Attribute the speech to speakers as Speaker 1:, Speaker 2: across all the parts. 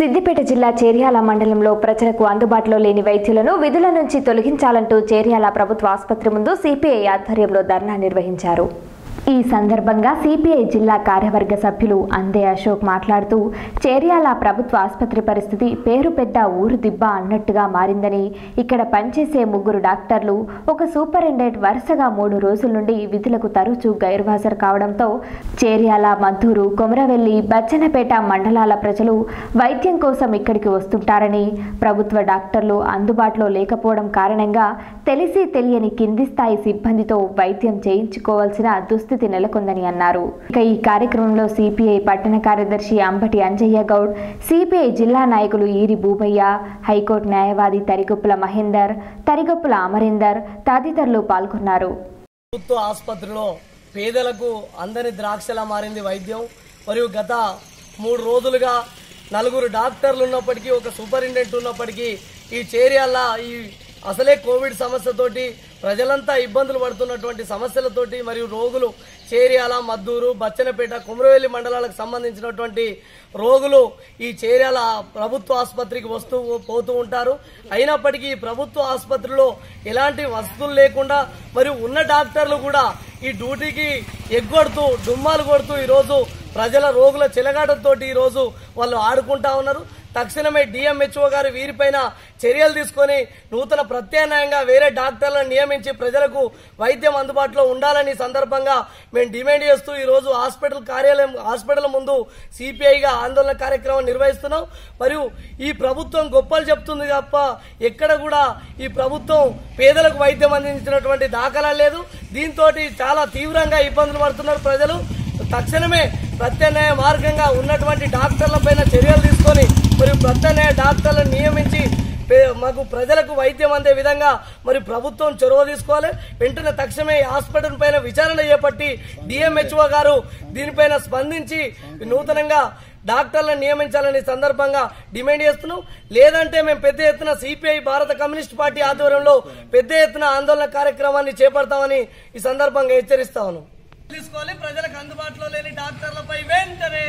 Speaker 1: సిద్దిపేట జిల్లా చేర్యాల మండలంలో ప్రజలకు అందుబాటులో లేని వైద్యులను విధుల నుంచి తొలగించాలంటూ చేర్యాల ప్రభుత్వ ఆసుపత్రి ముందు సిపిఐ ఆధ్వర్యంలో ధర్నా నిర్వహించారు ఈ సందర్భంగా సిపిఐ జిల్లా కార్యవర్గ సభ్యులు అందే అశోక్ మాట్లాడుతూ చేర్యాల ప్రభుత్వ ఆసుపత్రి పరిస్థితి పేరు పెద్ద ఊరు దిబ్బ అన్నట్టుగా మారిందని ఇక్కడ పనిచేసే ముగ్గురు డాక్టర్లు ఒక సూపరింటెండెంట్ వరుసగా మూడు రోజుల నుండి విధులకు తరచూ గైర్హాజరు కావడంతో చేర్యాల మద్దూరు కొమరవెల్లి బచ్చనపేట మండలాల ప్రజలు వైద్యం కోసం ఇక్కడికి వస్తుంటారని ప్రభుత్వ డాక్టర్లు అందుబాటులో లేకపోవడం కారణంగా తెలిసి తెలియని కింది స్థాయి సిబ్బందితో వైద్యం చేయించుకోవాల్సిన దుస్థితి నెలకొందని అన్నారు ఇక ఈ కార్యక్రమంలో సిపిఐ పట్టణ కార్యదర్శి అంబటి అంజయ్య గౌడ్ సిపిఐ జిల్లా నాయకులు ఈరి భూపయ్య హైకోర్టు న్యాయవాది తరిగొప్పుల మహేందర్ తరిగొప్పుల అమరేందర్ తదితరులు పాల్గొన్నారు
Speaker 2: ప్రభుత్వ ఆసుపత్రిలో పేదలకు అందని ద్రాక్షలా మారింది వైద్యం మరియు గత మూడు రోజులుగా నలుగురు డాక్టర్లు ఉన్నప్పటికీ ఒక సూపరింటెండెంట్ ఉన్నప్పటికీ ఈ చేరియాల ఈ అసలే కోవిడ్ సమస్యతోటి ప్రజలంతా ఇబ్బందులు పడుతున్నటువంటి సమస్యలతోటి మరియు రోగులు చేర్యాల మద్దూరు బచ్చనపేట కుమరవెల్లి మండలాలకు సంబంధించినటువంటి రోగులు ఈ చేర్యాల ప్రభుత్వ ఆసుపత్రికి వస్తూ పోతూ ఉంటారు అయినప్పటికీ ఈ ప్రభుత్వ ఆసుపత్రిలో ఎలాంటి వసతులు లేకుండా మరియు ఉన్న డాక్టర్లు కూడా ఈ డ్యూటీకి ఎగ్గొడుతూ డుమ్మాలు కొడుతూ ఈరోజు ప్రజల రోగుల చెలగాటంతోటి ఈరోజు వాళ్ళు ఆడుకుంటా ఉన్నారు తక్షణమే డిఎంహెచ్ఓ గారు వీరిపైన చర్యలు తీసుకొని నూతన ప్రత్యామ్నాయంగా వేరే డాక్టర్లను నియమించి ప్రజలకు వైద్యం అందుబాటులో ఉండాలని సందర్భంగా మేము డిమాండ్ చేస్తూ ఈ రోజు హాస్పిటల్ కార్యాలయం హాస్పిటల్ ముందు సిపిఐగా ఆందోళన కార్యక్రమం నిర్వహిస్తున్నాం మరియు ఈ ప్రభుత్వం గొప్పలు చెప్తుంది తప్ప ఎక్కడ కూడా ఈ ప్రభుత్వం పేదలకు వైద్యం అందించినటువంటి దాఖలా లేదు దీంతో చాలా తీవ్రంగా ఇబ్బందులు పడుతున్నారు ప్రజలు తక్షణమే ప్రత్యామ్నాయ మార్గంగా ఉన్నటువంటి డాక్టర్ల పైన చర్యలు తీసుకొని మరియు ప్రత్యామ్నాయ డాక్టర్లను నియమించి పే- మాకు ప్రజలకు వైద్యం అందే విధంగా మరి ప్రభుత్వం చొరవ తీసుకోవాలి వెంటనే తక్షణమే ఈ హాస్పిటల్ పైన విచారణ చేపట్టి డిఎంహెచ్ఓ గారు దీనిపైన స్పందించి నూతనంగా డాక్టర్లను నియమించాలని సందర్భంగా డిమాండ్ చేస్తున్నాం లేదంటే మేము పెద్ద ఎత్తున సిపిఐ భారత కమ్యూనిస్ట్ పార్టీ ఆధ్వర్యంలో పెద్ద ఎత్తున ఆందోళన కార్యక్రమాన్ని చేపడతామని ఈ సందర్భంగా హెచ్చరిస్తా ఉన్నాం తీసుకోవాలి ప్రజలకు అందుబాటులో లేని డాక్టర్లపై వెంటనే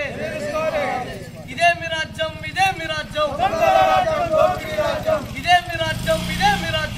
Speaker 2: ఇదే మీ రాజ్యం ఇదే మీ రాజ్యం ఇదే మీ రాజ్యం ఇదే మీ రాజ్యం